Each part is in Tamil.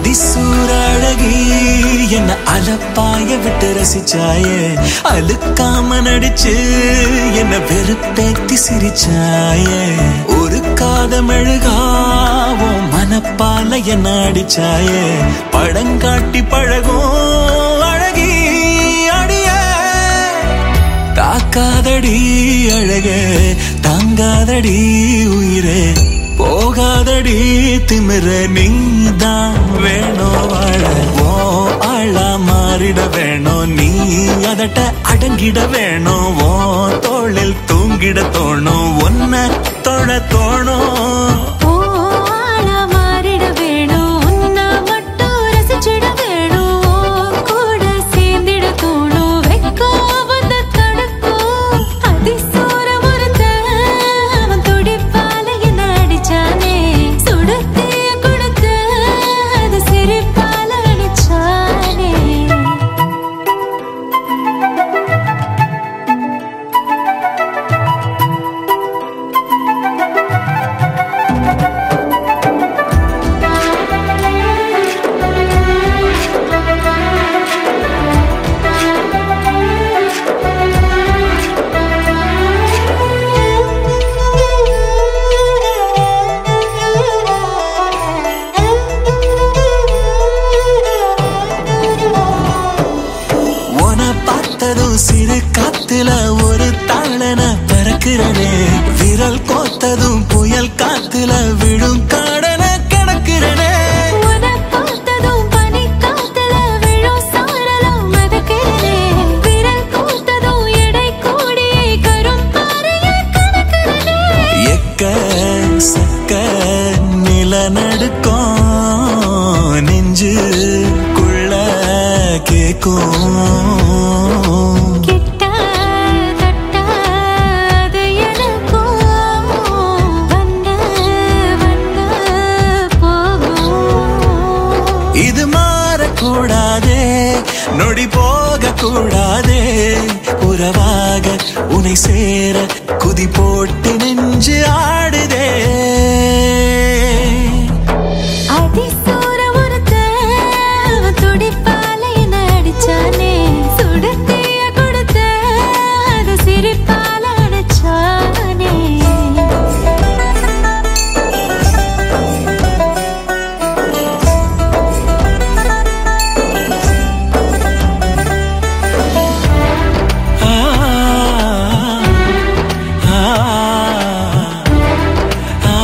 அதிசூர அழகி என்ன அலப்பாய விட்டு ரசிச்சாயே அழுக்காம நடிச்சு என்ன வெறுப்பேத்தி சிரிச்சாயே ஒரு காதமெழுகாவும் மனப்பால என்ன அடிச்சாயே படங்காட்டி பழகும் அழகி அடியே தாக்காதடி அழகே தாங்காதடி உயிரே போகாதடி திமிர நீதான் வேணும் வாழ ஓ ஆளா மாறிட வேணும் நீ அதட்ட அடங்கிட வேணும் ஓ தோளில் தூங்கிட தோணும் ஒன்ன தொழ தோணும் ஓ ஆளா மாறிட வேணும் உன்னை மட்டும் ரசிச்சிட வேணும் ஓ கூட சேர்ந்திட தோணும் வெக்கம் வந்து தடுக்கும் அதிசூர ஒருத்த அவன் துடிப்பால என்ன அடிச்சானே சுடுத்தீய கொடுத்து அது சிரிப்பால அடிச்சானே உன பார்த்ததும் சிறு காத்துல ஒரு தாளன பறக்கிறனே விரல் கோத்ததும் புயல் காத்துல விழும் காடன கிடக்கிறனே உன்னை பார்த்ததும் பனிக்காத்துல விழும் சாரலும் மிதக்கிறனே. விரல் கோத்ததும் எடை கூடியே கரும்பாறையில் கலக்கிறனே. எக்க சக்க நிலநடுக்கம் நெஞ்சுக்குள்ள கேக்கும் கிட்ட தட்டாத எனக்கும் வந்து வந்து போகும் இது மாறக்கூடாதே நொடி போக கூடாதே உறவாக உனை சேர குதி போட்டு நெஞ்சு ஆடுதே அதிசூர ஒருத்தன் அவன் துடிப்பால என்ன அடிச்சானே. சுடுதீய கொடுத்த அது சிரிப்பால அடிச்சானே. ஆ, ஆ, ஆ,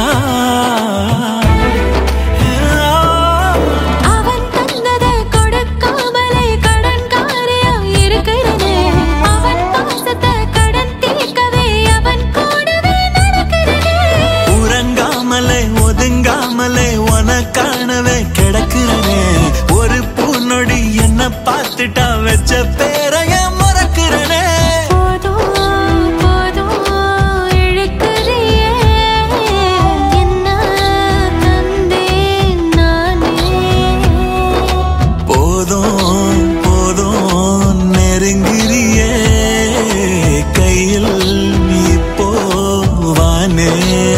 ஆ. அவன் தந்தத கொடுக்காமலே கடன்காரியா இருக்கிறனே. அவன் பாசத்தை கடன் தீர்க்கவே அவன் கூடவே நடக்கிறனே. உறங்காமலே ஒதுங்காமலே உனக்கானவே கிடக்குறனே ஒரு பூநொடி என்ன பார்த்துட்டா வச்ச பேரைய மறக்கிறனே போதும் போதும் இழுக்கிறியே என்ன தந்தேன் நானே போதும் போதும் நெருங்கிறியே கையில் இப்போ வானே